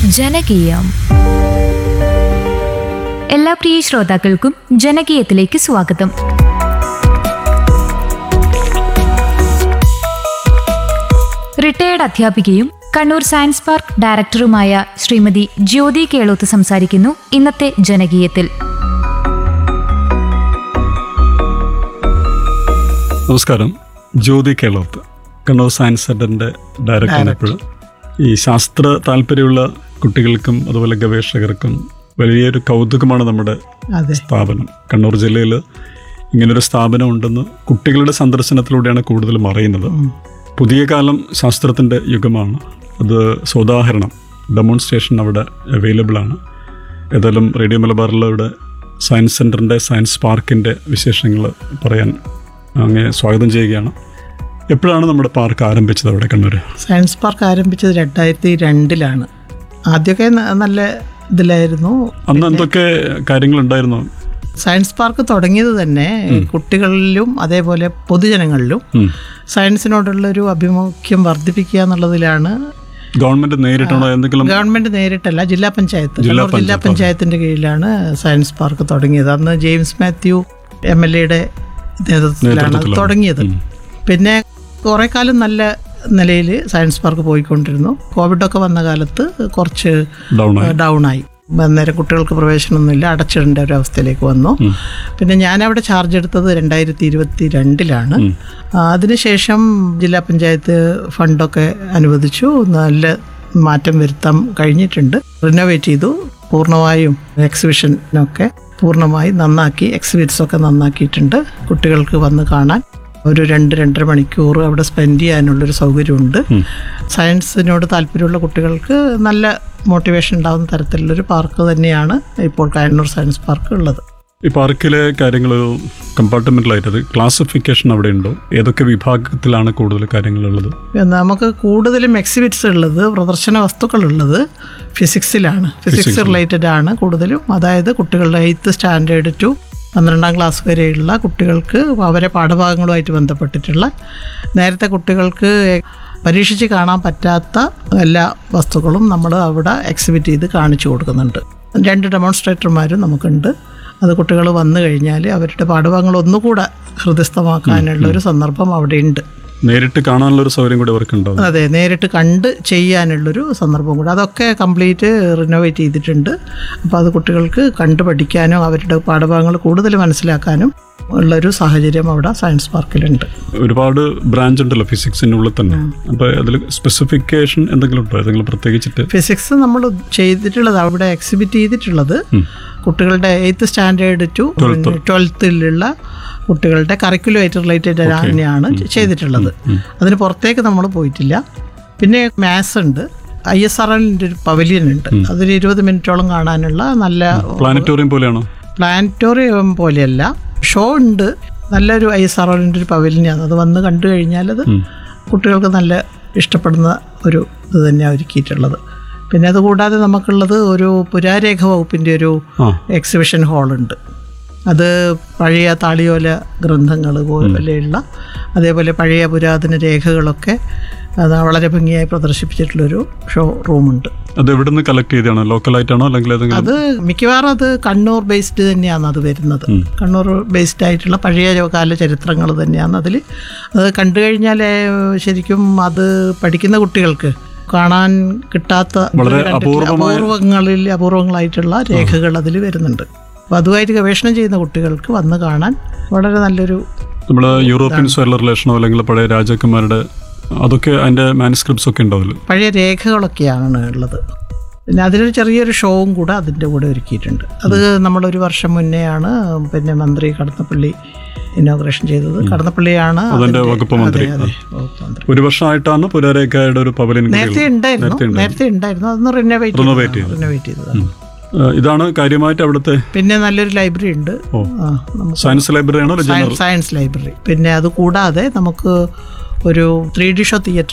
ജനകീയം എല്ലാ പ്രിയ ശ്രോതാക്കൾക്കും ജനകീയത്തിലേക്ക് സ്വാഗതം റിട്ടയേർഡ് അധ്യാപികയും കണ്ണൂർ സയൻസ് പാർക്ക് ഡയറക്ടറുമായ ശ്രീമതി ജ്യോതി കേളോത്ത് സംസാരിക്കുന്നു ഇന്നത്തെ ജനകീയത്തിൽ നമസ്കാരം ജ്യോതി കേളോത്ത് കണ്ണൂർ സയൻസ് സെന്ററിന്റെ ഡയറക്ടറാണ് എപ്പോഴും ഈ ശാസ്ത്ര താല്പര്യമുള്ള കുട്ടികൾക്കും അതുപോലെ ഗവേഷകർക്കും വലിയൊരു കൗതുകമാണ് നമ്മുടെ അതെ സ്ഥാപനം കണ്ണൂർ ജില്ലയിൽ ഇങ്ങനൊരു സ്ഥാപനം ഉണ്ടെന്ന് കുട്ടികളുടെ സന്ദർശനത്തിലൂടെയാണ് കൂടുതലും അറിയുന്നത് പുതിയ കാലം ശാസ്ത്രത്തിൻ്റെ യുഗമാണ് അത് സോദാഹരണം ഡെമോൺസ്ട്രേഷൻ അവിടെ അവൈലബിൾ ആണ് ഏതായാലും റേഡിയോ മലബാറിലൂടെ സയൻസ് സെൻറ്ററിൻ്റെ സയൻസ് പാർക്കിൻ്റെ വിശേഷങ്ങൾ പറയാൻ അങ്ങേ സ്വാഗതം ചെയ്യുകയാണ് എപ്പോഴാണ് നമ്മുടെ പാർക്ക് ആരംഭിച്ചത് അവിടെ കണ്ണൂർ സയൻസ് പാർക്ക് ആരംഭിച്ചത് രണ്ടായിരത്തി രണ്ടിലാണ് ആദ്യമൊക്കെ ന- നല്ല ഇതിലായിരുന്നു അന്ന് എന്തൊക്കെ കാര്യങ്ങളുണ്ടായിരുന്നു സയൻസ് പാർക്ക് തുടങ്ങിയത് തന്നെ കുട്ടികളിലും അതേപോലെ പൊതുജനങ്ങളിലും ഉം. സയൻസിനോടുള്ളൊരു അഭിമുഖ്യം വർദ്ധിപ്പിക്കുക എന്നുള്ളതിലാണ് ഗവൺമെന്റ് നേരിട്ടാണോ എന്തെങ്കിലും ഗവൺമെന്റ് നേരിട്ടല്ല ജില്ലാ പഞ്ചായത്ത് ജില്ലാ കണ്ണൂർ ജില്ലാ പഞ്ചായത്തിന്റെ കീഴിലാണ് സയൻസ് പാർക്ക് തുടങ്ങിയത് അന്ന് ജെയിംസ് മാത്യു എം എൽ എയുടെ നേതൃത്വത്തിലാണ് അത് നേതൃത്വത്തിലാണ്. തുടങ്ങിയത് പിന്നെ കുറെ കാലം നല്ല നിലയിൽ സയൻസ് പാർക്ക് പോയിക്കൊണ്ടിരുന്നു കോവിഡൊക്കെ വന്ന കാലത്ത് കുറച്ച് ഡൗൺ ആയി ഡൗൺ ആയി അന്നേരം കുട്ടികൾക്ക് പ്രവേശനമൊന്നുമില്ല അടച്ചിടേണ്ട ഒരു അവസ്ഥയിലേക്ക് വന്നു പിന്നെ ഞാനവിടെ ചാർജ് എടുത്തത് രണ്ടായിരത്തി ഇരുപത്തി രണ്ടിലാണ് അതിനുശേഷം ജില്ലാ പഞ്ചായത്ത് ഫണ്ടൊക്കെ അനുവദിച്ചു നല്ല മാറ്റം വരുത്താൻ കഴിഞ്ഞിട്ടുണ്ട് റിനോവേറ്റ് ചെയ്തു പൂർണ്ണമായും എക്സിബിഷനൊക്കെ പൂർണ്ണമായി നന്നാക്കി എക്സിബിറ്റ്സ് ഒക്കെ നന്നാക്കിയിട്ടുണ്ട് കുട്ടികൾക്ക് വന്ന് കാണാൻ ഒരു രണ്ട് രണ്ടര മണിക്കൂർ അവിടെ സ്പെൻഡ് ചെയ്യാനുള്ളൊരു സൗകര്യമുണ്ട് സയൻസിനോട് താല്പര്യമുള്ള കുട്ടികൾക്ക് നല്ല മോട്ടിവേഷൻ ഉണ്ടാകുന്ന തരത്തിലുള്ളൊരു പാർക്ക് തന്നെയാണ് ഇപ്പോൾ കയന്നൂർ സയൻസ് പാർക്ക് ഉള്ളത് ഈ പാർക്കിലെ കാര്യങ്ങൾ കമ്പാർട്ട്മെന്റലായിട്ട് ക്ലാസിഫിക്കേഷൻ അവിടെ ഉണ്ടോ ഏതൊക്കെ വിഭാഗത്തിലാണ് കൂടുതൽ കാര്യങ്ങളുള്ളത് നമുക്ക് കൂടുതലും എക്സിബിറ്റ്സ് ഉള്ളത് പ്രദർശന വസ്തുക്കൾ ഉള്ളത് ഫിസിക്സിലാണ് ഫിസിക്സ് റിലേറ്റഡ് ആണ് കൂടുതലും അതായത് കുട്ടികളുടെ എയ്ത്ത് സ്റ്റാൻഡേർഡ് ടു പന്ത്രണ്ടാം ക്ലാസ് വരെയുള്ള കുട്ടികൾക്ക് അവരെ പാഠഭാഗങ്ങളുമായിട്ട് ബന്ധപ്പെട്ടിട്ടുള്ള നേരത്തെ കുട്ടികൾക്ക് പരീക്ഷിച്ച് കാണാൻ പറ്റാത്ത എല്ലാ വസ്തുക്കളും നമ്മൾ അവിടെ എക്സിബിറ്റ് ചെയ്ത് കാണിച്ചു കൊടുക്കുന്നുണ്ട് രണ്ട് ഡെമോൺസ്ട്രേറ്റർമാരും നമുക്കുണ്ട് അത് കുട്ടികൾ വന്നു കഴിഞ്ഞാൽ അവരുടെ പാഠഭാഗങ്ങൾ ഒന്നുകൂടെ ഹൃദയസ്ഥമാക്കാനുള്ള ഒരു സന്ദർഭം അവിടെ ഉണ്ട് നേരിട്ട് കാണാനുള്ള ഒരു സൗകര്യം കൂടി അവർക്ക് ഉണ്ടാവും അതെ നേരിട്ട് കണ്ട് ചെയ്യാനുള്ളൊരു സന്ദർഭം കൂടെ അതൊക്കെ കംപ്ലീറ്റ് റിനോവേറ്റ് ചെയ്തിട്ടുണ്ട് അപ്പോൾ അത് കുട്ടികൾക്ക് കണ്ടു പഠിക്കാനും അവരുടെ പാഠഭാഗങ്ങൾ കൂടുതൽ മനസ്സിലാക്കാനും ഉള്ളൊരു സാഹചര്യം അവിടെ സയൻസ് പാർക്കിലുണ്ട് ഒരുപാട് ബ്രാഞ്ച് ഉണ്ടല്ലോ ഫിസിക്സിന്റെ ഉള്ളിൽ തന്നെ അപ്പൊ അതിൽ സ്പെസിഫിക്കേഷൻ എന്തെങ്കിലും ഉണ്ടോ ഏതെങ്കിലും പ്രത്യേകിച്ചിട്ട് ഫിസിക്സ് നമ്മൾ ചെയ്തിട്ടുള്ളത് അവിടെ എക്സിബിറ്റ് ചെയ്തിട്ടുള്ളത് കുട്ടികളുടെ എയ്ത്ത് സ്റ്റാൻഡേർഡ് ടു ട്വൽത്തിലുള്ള കുട്ടികളുടെ കറിക്കുലമായിട്ട് റിലേറ്റഡ് തന്നെയാണ് ചെയ്തിട്ടുള്ളത് അതിന് പുറത്തേക്ക് നമ്മൾ പോയിട്ടില്ല പിന്നെ മാത്സ് ഉണ്ട് ഐ എസ് ആർ എല്ലിൻ്റെ ഒരു പവലിയൻ ഉണ്ട് അതൊരു ഇരുപത് മിനിറ്റോളം കാണാനുള്ള നല്ല പ്ലാനറ്റോറിയം പോലെയാണോ പ്ലാനറ്റോറിയം പോലെയല്ല ഷോ ഉണ്ട് നല്ലൊരു ഐ എസ് ആർ ഒൻ്റെ ഒരു പവലിയനാണ് അത് വന്ന് കണ്ടു കഴിഞ്ഞാൽ അത് കുട്ടികൾക്ക് നല്ല ഇഷ്ടപ്പെടുന്ന ഒരു ഇത് തന്നെയാണ് ഒരുക്കിയിട്ടുള്ളത് പിന്നെ അതുകൂടാതെ നമുക്കുള്ളത് ഒരു പുരാരേഖ വകുപ്പിൻ്റെ ഒരു ആ എക്സിബിഷൻ ഹാളുണ്ട് അത് പഴയ താളിയോല ഗ്രന്ഥങ്ങൾ പോലെയുള്ള അതേപോലെ പഴയ പുരാതന രേഖകളൊക്കെ അത് വളരെ ഭംഗിയായി പ്രദർശിപ്പിച്ചിട്ടുള്ളൊരു ഷോ റൂമുണ്ട് അത് എവിടെ നിന്ന് കളക്ട് ചെയ്തതാണോ ലോക്കലായിട്ടാണോ അല്ലെങ്കിൽ ഏതെങ്കിലും അത് മിക്കവാറും അത് കണ്ണൂർ ബേസ്ഡ് തന്നെയാണ് അത് വരുന്നത് കണ്ണൂർ ബേസ്ഡ് ആയിട്ടുള്ള പഴയ കാല ചരിത്രങ്ങൾ തന്നെയാണ് അതിൽ അത് കണ്ടു കഴിഞ്ഞാൽ ശരിക്കും അത് പഠിക്കുന്ന കുട്ടികൾക്ക് കാണാൻ കിട്ടാത്ത വളരെ കണ്ടിട്ടില്ല. അപൂർവമായ- അപൂർവങ്ങളിൽ അപൂർവങ്ങളായിട്ടുള്ള രേഖകൾ അതിൽ വരുന്നുണ്ട് അപ്പോൾ അതുമായിട്ട് ഗവേഷണം ചെയ്യുന്ന കുട്ടികൾക്ക് വന്ന് കാണാൻ വളരെ നല്ലൊരു നമ്മുടെ യൂറോപ്യൻസുമായുള്ള റിലേഷനോ അല്ലെങ്കിൽ പഴയ രാജാക്കന്മാരുടെ അതൊക്കെ അതിന്റെ മാനുസ്ക്രിപ്റ്റ്സ് ഒക്കെ ഉണ്ടാവില്ല പഴയ രേഖകളൊക്കെയാണ് ഉള്ളത് പിന്നെ അതിലൊരു ചെറിയൊരു ഷോവും കൂടെ അതിൻ്റെ കൂടെ ഒരുക്കിയിട്ടുണ്ട് അത് നമ്മളൊരു വർഷം മുന്നെയാണ് പിന്നെ മന്ത്രി കടന്നപ്പള്ളി ഇനോഗ്രേഷൻ ചെയ്തത് കടന്നപ്പള്ളിയാണ് അതിന്റെ അതിന്റെ- വകുപ്പ് മന്ത്രി. അതെ, അതെ, വകുപ്പ് മന്ത്രി ഒരു വർഷമായിട്ടാണ് പുരാരേഖയുടെ ഒരു പവലിയൻ നേരത്തെ ഉണ്ടായിരുന്നു നേരത്തെ ഉണ്ടായിരുന്നു അതൊന്ന് റിനോവേറ്റ് Renovate ചെയ്തു. റിനോവേറ്റ് ചെയ്തതാണ് ഇതാണ് കാര്യമായിട്ട് അവിടുത്തെ പിന്നെ നല്ലൊരു ലൈബ്രറി ഉണ്ട് ഓ. ആ, നമുക്ക് സയൻസ് ലൈബ്രറി ആണോ ജനറൽ സയൻസ് സയൻസ് ലൈബ്രറി പിന്നെ അത് കൂടാതെ നമുക്ക് ഒരു ത്രീ ഡി ഷോ തിയേറ്റർ